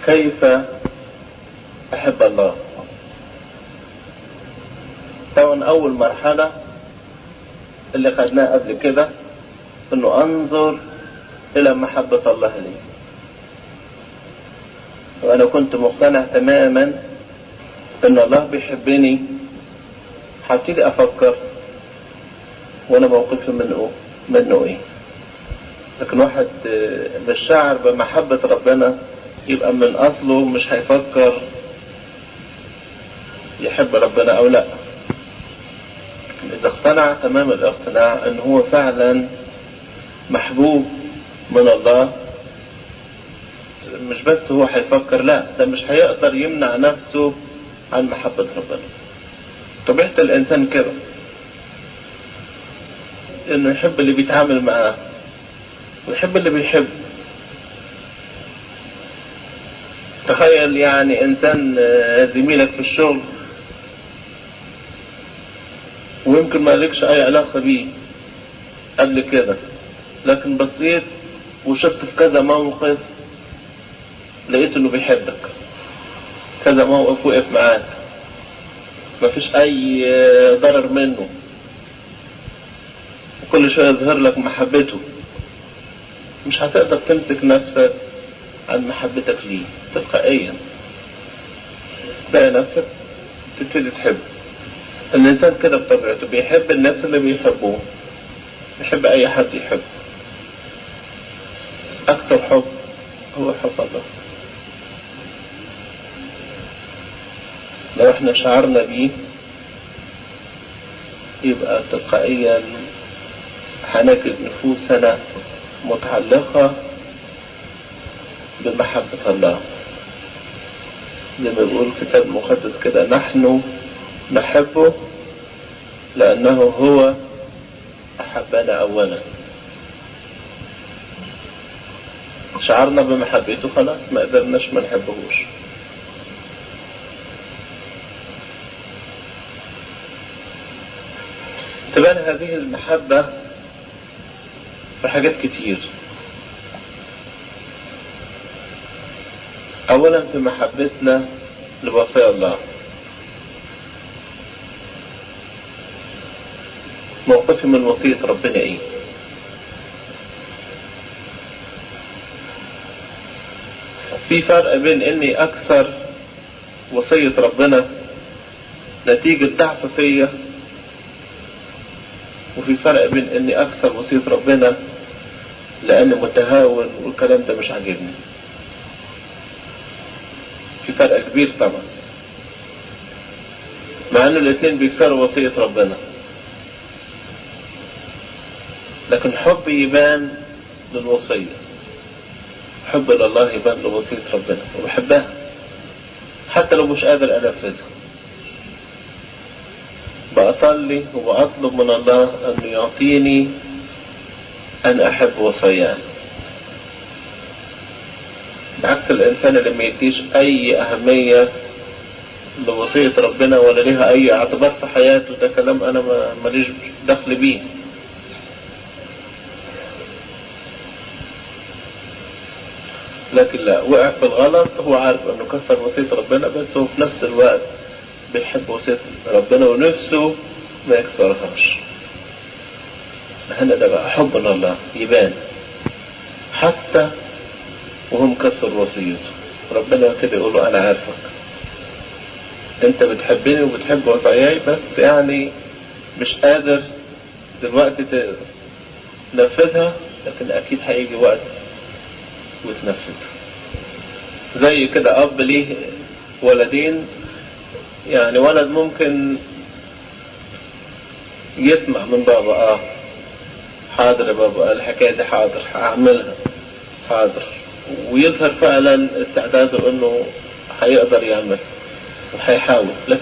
كيف أحب الله طبعا أول مرحلة اللي خدناها قبل كده إنه أنظر إلى محبة الله لي وأنا كنت مقتنع تماما إن الله بيحبني هبتدي أفكر وأنا موقفي منه منه إيه لكن واحد مش شاعر بمحبة ربنا يبقى من أصله مش هيفكر يحب ربنا أو لا إذا اقتنع تمام الاقتناع أن هو فعلا محبوب من الله مش بس هو هيفكر لا ده مش هيقدر يمنع نفسه عن محبة ربنا طبيعة الإنسان كده إنه يحب اللي بيتعامل معاه ويحب اللي بيحب تخيل يعني إنسان زميلك في الشغل ويمكن ما لكش أي علاقة بيه قبل كده لكن بصيت وشفت في كذا موقف لقيت انه بيحبك كذا موقف وقف معاك مفيش اي ضرر منه وكل شوية يظهر لك محبته مش هتقدر تمسك نفسك عن محبتك ليه تلقائيا تلاقي نفسك تبتدي تحب الإنسان كده بطبيعته بيحب الناس اللي بيحبوه بيحب أي حد يحبه أكثر حب هو حب الله لو احنا شعرنا بيه يبقى تلقائيا هنجد نفوسنا متعلقة بمحبة الله زي ما بيقول الكتاب المقدس كده نحن نحبه لأنه هو أحبنا أولا شعرنا بمحبته خلاص ما قدرناش ما نحبهوش تبان هذه المحبة في حاجات كتير أولا في محبتنا لوصايا الله موقفي من وصية ربنا ايه في فرق بين اني اكثر وصية ربنا نتيجة ضعف فيا وفي فرق بين اني اكثر وصية ربنا لاني متهاون والكلام ده مش عاجبني في فرق كبير طبعا مع ان الاثنين بيكسروا وصية ربنا لكن حب يبان للوصية حب لله يبان لوصية ربنا وبحبها حتى لو مش قادر انفذها بأصلي وبأطلب من الله أن يعطيني أن أحب وصاياه بعكس الإنسان اللي ما يديش أي أهمية لوصية ربنا ولا ليها أي اعتبار في حياته ده كلام أنا ماليش دخل بيه لكن لا وقع في الغلط هو عارف انه كسر وصية ربنا بس هو في نفس الوقت بيحب وصية ربنا ونفسه ما يكسرهاش هنا ده بقى حب الله يبان حتى وهو مكسر وصيته ربنا كده يقول له انا عارفك انت بتحبني وبتحب وصاياي بس يعني مش قادر دلوقتي تنفذها لكن اكيد هيجي وقت وتنفذها زي كده اب ليه ولدين يعني ولد ممكن يسمع من بابا اه حاضر يا بابا الحكاية دي حاضر هعملها حاضر ويظهر فعلا استعداده انه هيقدر يعمل وهيحاول